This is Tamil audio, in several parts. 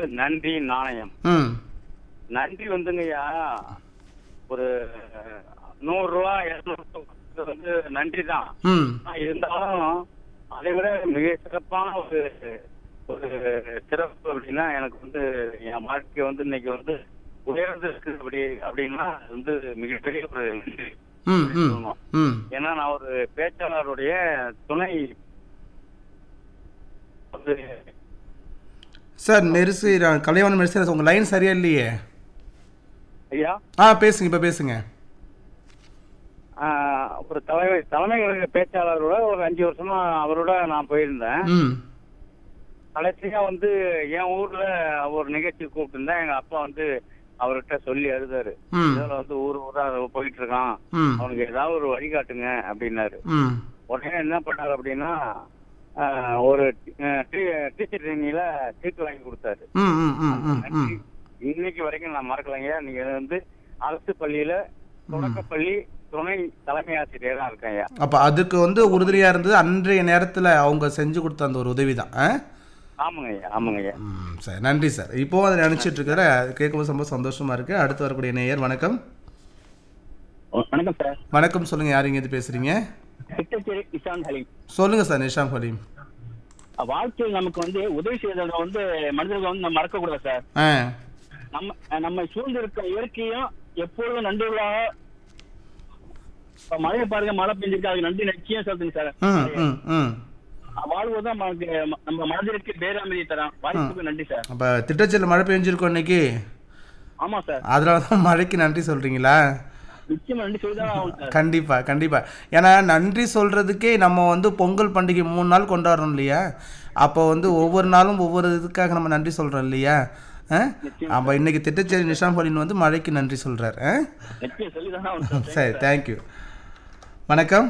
வந்து நன்றி நாணயம் ம் நன்றி வந்துங்கய்யா ஒரு நூறு ரூபா இருநூறு வந்து நன்றி தான் ம் ஆனா இருந்தாலும் அதை விட மிக சிறப்பான ஒரு ஒரு சிறப்பு அப்படின்னா எனக்கு வந்து என் வாழ்க்கை வந்து இன்னைக்கு வந்து உயர்ந்திருக்கு அப்படி அப்படின்னா அது வந்து மிகப்பெரிய ஒரு நன்றி. ம் ம் ம் ஏன்னா நான் ஒரு பேச்சாளருடைய துணை வந்து சார் மெரிசி கலைவாணி மெரிசி உங்கள் லைன் சரியா இல்லையே ஐயா ஆ பேசுங்க இப்போ பேசுங்க ஆஹ், ஒரு தலைமை தலைமை கழக பேச்சாளரோட ஒரு அஞ்சு வருஷமா அவரோட நான் போயிருந்தேன் ம் கடைசியா வந்து என் ஊர்ல ஒரு நிகழ்ச்சி கூப்பிட்டுருந்தேன் எங்க அப்பா வந்து அவர்கிட்ட சொல்லி அழுதாரு ம் இதுல வந்து ஊர் ஊரா போயிட்டு இருக்கான் ம் அவனுக்கு ஏதாவது ஒரு வழிகாட்டுங்க அப்படின்னாரு ம் உடனே என்ன பண்ணாரு அப்படின்னா ஆஹ், ஒரு டீச்சர் ட்ரைனிங்ல சீட்டு வாங்கி கொடுத்தாரு ம் ம் ம் ம் ம் இன்னைக்கு வரைக்கும் நான் மறக்கலைங்க நீங்க வந்து அரசு பள்ளியில தொடக்கப்பள்ளி துணை தலைமை ஆசிரியரா இருக்கேன் ஐயா அப்போ அதுக்கு வந்து உறுதுணையாக இருந்தது அன்றைய நேரத்தில் அவங்க செஞ்சு கொடுத்த அந்த ஒரு உதவி தான் ஆ ஆமாங்க ஐயா ஆமாங்க ஐயா ம் சரி நன்றி சார் இப்போவும் அதை நினச்சிட்டு இருக்கிற கேட்கும்போது ரொம்ப சந்தோஷமாக இருக்குது அடுத்து வரக்கூடிய நேயர் வணக்கம் வணக்கம் சார் வணக்கம் சொல்லுங்கள் யார் இங்கேருந்து பேசுகிறீங்க சிட்டச்சேரி இசான் ஹலீம் சொல்லுங்கள் சார் நிஷாம் ஹலீம் வாழ்க்கையில் நமக்கு வந்து உதவி செய்தவங்க வந்து மனிதர்கள் வந்து நம்ம மறக்க கூடாது சார் ஆ நம்ம நம்ம சூழ்ந்து இருக்க இயற்கையும் எப்பொழுதும் நன்றிகளாக இப்ப மழையை பாருங்க மழை பெஞ்சிருக்கு அதுக்கு நன்றி நிச்சயம் செலுத்துங்க சார் ம் ம் ம் வாழ்வுதான் நமக்கு நம்ம மனதிற்கு பேரமைதி தரான் வாய்ப்புக்கு நன்றி சார் அப்போ திட்டச்சல் மழை பெஞ்சிருக்கோம் இன்னைக்கு ஆமா சார் அதனால தான் மழைக்கு நன்றி சொல்கிறீங்களா நிச்சயமா நன்றி சொல்லிதான் ஆகும் சார் கண்டிப்பாக கண்டிப்பாக ஏன்னா நன்றி சொல்கிறதுக்கே நம்ம வந்து பொங்கல் பண்டிகை மூணு நாள் கொண்டாடுறோம் இல்லையா அப்போ வந்து ஒவ்வொரு நாளும் ஒவ்வொரு இதுக்காக நம்ம நன்றி சொல்கிறோம் இல்லையா ஆ அப்போ இன்னைக்கு திட்டச்சேரி நிஷாம் ஹலீன் வந்து மழைக்கு நன்றி சொல்கிறார் ஆ நிச்சயம் சொல்லிதான் ஆகும் சார் சரி தேங்க்யூ வணக்கம்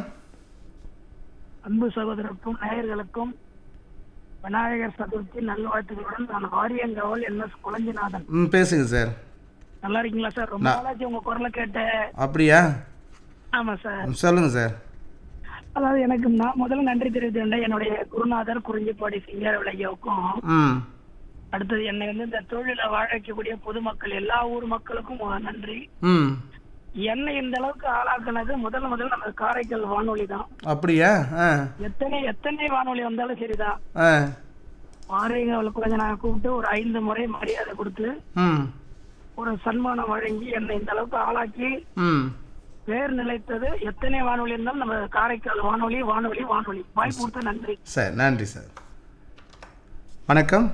அன்பு சகோதரருக்கும் நேயர்களுக்கும் விநாயகர் சதுர்த்தி நல்வாழ்த்துக்களுடன் நான் ஆரியங்காவல் என் எஸ் குழஞ்சிநாதன் ம் பேசுங்க சார் நல்லா இருக்கீங்களா சார் ரொம்ப நான்- நாளாச்சு உங்க குரலை கேட்டேன் அப்படியா ஆமா சார் ம், சொல்லுங்க சார் அதாவது எனக்கு நான் முதல்ல நன்றி தெரிவித்துள்ளேன் என்னுடைய குருநாதர் குறிஞ்சிப்பாடி சிங்கார விளையாவுக்கும் ம் அடுத்தது என்னை வந்து இந்த தொழில வாழ வைக்கக்கூடிய பொதுமக்கள் எல்லா ஊர் மக்களுக்கும் மு- நன்றி ம் என்னை இந்த அளவுக்கு ஆளாக்குனது முதல்ல முதல்ல நம்ம காரைக்கால் வானொலி தான் அப்படியா ஆ எத்தனை எத்தனை வானொலி வந்தாலும் சரிதான் ஆ ஆரியங்காவல் குழந்தை நான் கூப்பிட்டு ஒரு ஐந்து முறை மரியாதை கொடுத்து ம் ஒரு சன்மானம் வழங்கி என்னை இந்த அளவுக்கு ஆளாக்கி ம் பேர் நிலைத்தது எத்தனை வானொலி இருந்தாலும் நம்ம காரைக்கால் வானொலி வானொலி வானொலி வாய்ப்பு கொடுத்த நன்றி சரி நன்றி சார் வணக்கம்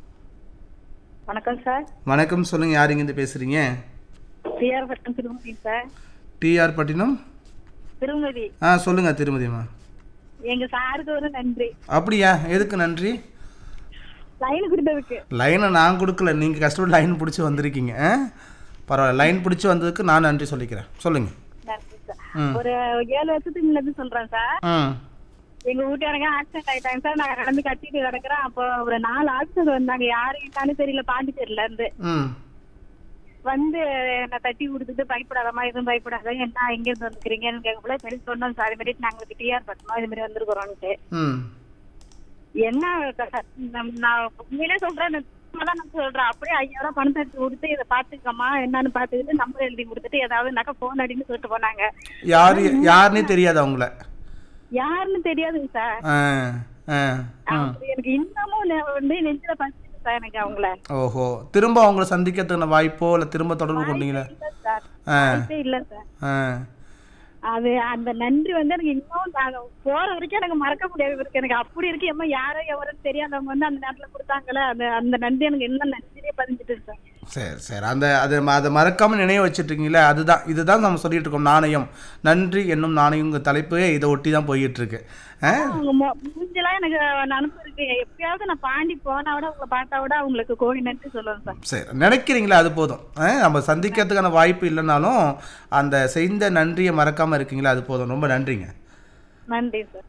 வணக்கம் சார் வணக்கம் சொல்லுங்கள் யார் இங்கேருந்து பேசுகிறீங்க சிஆர் பட்டம் திருமதி சார் டிஆர் பட்டினம் திருமதி ஆ சொல்லுங்கள் திருமதிம்மா எங்க சாருக்கு ஒரு நன்றி அப்படியா எதுக்கு நன்றி லைன் கொடுத்ததுக்கு லைனை நான் கொடுக்கல நீங்கள் கஷ்டப்பட்டு லைன் பிடிச்சி வந்திருக்கீங்க ஆ பரவாயில்ல லைன் பிடிச்சி வந்ததுக்கு நான் நன்றி சொல்லிக்கிறேன் சொல்லுங்கள் நன்றி சார் ம் ஒரு ஏழு வருஷத்துக்கு முன்னாடி சொல்றேன் சார் ம் எங்க வீட்டுக்காரங்க ஆக்சிடென்ட் ஆயிட்டாங்க சார் நான் நடந்து கட்டிட்டு கிடக்குறேன் அப்போ ஒரு நாலு ஆக்சிடென்ட் வந்தாங்க யாரு என்னன்னு தெரியல பாண்டிச்சேரியில இருந்து ம் வந்து என்னை தட்டி கொடுத்துட்டு பயப்படாதம்மா எதுவும் பயப்படாத என்ன எங்க இருந்து வந்துக்கிறீங்கன்னு கேட்கக்குள்ள சரி சொன்னோம் சார் இது மாதிரி நாங்களுக்கு டிஆர் பட்டமா இது மாதிரி வந்திருக்கிறோம்ட்டு ம் என்ன க- நம்- நான் உண்மையிலே சொல்றேன் நான் நான் சொல்றேன் அப்படியே ஐயாயிரம் பணத்தை எடுத்து கொடுத்து இதை பாத்துக்கம்மா என்னன்னு பாத்துக்கிட்டு நம்பர் எழுதி கொடுத்துட்டு ஏதாவது நகை போன் அடின்னு சொல்லிட்டு போனாங்க யார் யாருன்னே தெரியாது அவங்கள யாருன்னு தெரியாதுங்க சார் ஆ ஆ ஆ அப்படி எனக்கு இன்னமும் நெ- வந்து நெஞ்சில பசிச்சு சார் எனக்கு அவங்கள ஓஹோ திரும்ப அவங்கள சந்திக்கிறதுக்கான வாய்ப்போ இல்லை திரும்ப தொடர்பு கொண்டீங்களா இல்ல சார் ஆ வாய்ப்பே இல்ல சார் ஆ அது அந்த நன்றி வந்து எனக்கு இன்னும் நாங்க போற வரைக்கும் எனக்கு மறக்க முடியாது இருக்கு எனக்கு அப்படி இருக்கு எம்மா யாரோ எவரும் தெரியாதவங்க வந்து அந்த நேரத்துல கொடுத்தாங்களே அந்த அந்த நன்றி எனக்கு இன்னும் நன்றியே பதிஞ்சிட்டு சார் சரி சரி அந்த அது அதை மறக்காமல் நினைவு வச்சுட்ருக்கீங்களே அதுதான் இதுதான் நம்ம சொல்லிட்டு இருக்கோம் நாணயம் நன்றி என்னும் நாணயங்க தலைப்பு இதை ஒட்டி தான் போயிட்டு இருக்கு ஆ அவங்க மொ- மூஞ்செல்லாம் எனக்கு நினப்பு இருக்கு எப்பயாவது நான் பாண்டி போனா விட உங்களை பார்த்தா விட அவங்களுக்கு கோடி நன்றி சொல்லுவேன் சார் சரி நினைக்கிறீங்களா அது போதும் ஆ, நம்ம சந்திக்கிறதுக்கான வாய்ப்பு இல்லைனாலும் அந்த செய்த நன்றியை மறக்காமல் இருக்கீங்களா அது போதும் ரொம்ப நன்றிங்க நன்றி சார்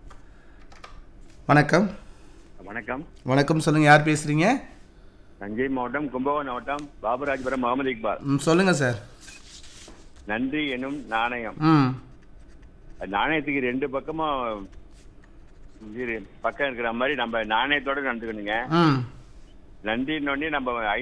வணக்கம் வணக்கம் வணக்கம் சொல்லுங்கள் யார் பேசுகிறீங்க தஞ்சை மாவட்டம் கும்பகோணம் மாவட்டம் பாபுராஜபுரம் முகமது இக்பால் ம் சொல்லுங்கள் சார் நன்றி எனும் நாணயம் ம் நாணயத்துக்கு ரெண்டு பக்கமும் இது பக்கம் இருக்கிற மாதிரி நம்ம நாணயத்தோட நடந்துக்கணுங்க ம் நன்றின்னு நம்ம